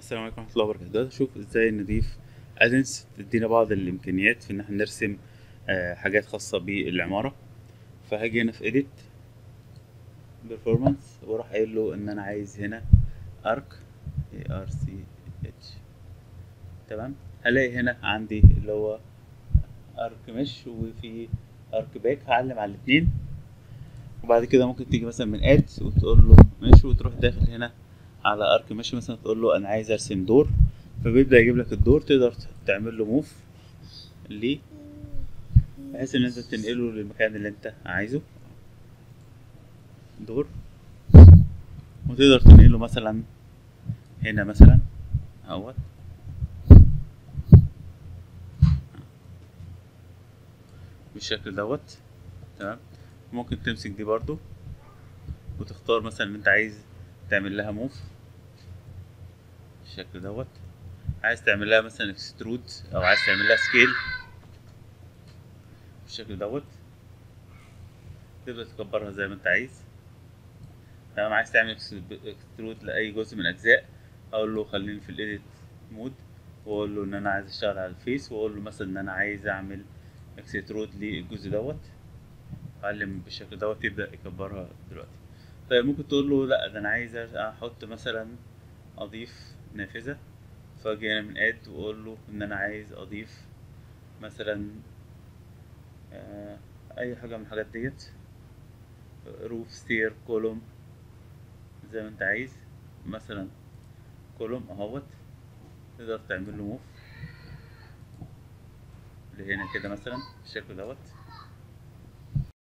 السلام عليكم ورحمة الله وبركاته دلوقتي نشوف ازاي نضيف ادنس تدينا بعض الامكانيات في ان احنا نرسم آه، حاجات خاصة بالعمارة فهاجي هنا في edit performance واروح قايل له ان انا عايز هنا arc A R C H تمام هلاقي هنا عندي اللي هو arc mesh وفي arc back هعلم على الاتنين وبعد كده ممكن تيجي مثلا من add وتقول له ماشي وتروح داخل هنا على ارك ماشي مثلا تقول له انا عايز ارسم دور فبيبدا يجيب لك الدور تقدر تعمل له موف ليه بحيث ان انت تنقله للمكان اللي انت عايزه دور وتقدر تنقله مثلا هنا مثلا اهوت بالشكل دوت تمام ممكن تمسك دي برضو وتختار مثلا ان انت عايز تعمل لها موف بالشكل دوت عايز تعمل لها مثلا اكسترود او عايز تعمل لها سكيل بالشكل دوت تبدأ تكبرها زي ما انت عايز تمام عايز تعمل اكسترود لأي جزء من الأجزاء أقول له خليني في الإيديت مود وأقول له إن أنا عايز أشتغل على الفيس وأقول له مثلا إن أنا عايز أعمل اكسترود للجزء دوت أعلم بالشكل دوت يبدأ يكبرها دلوقتي طيب ممكن تقول له لا ده انا عايز احط مثلا اضيف نافذه فاجي انا من اد واقول له ان انا عايز اضيف مثلا آه اي حاجه من الحاجات ديت روف ستير كولوم زي ما انت عايز مثلا كولوم اهوت تقدر تعمل له موف لهنا كده مثلا بالشكل دوت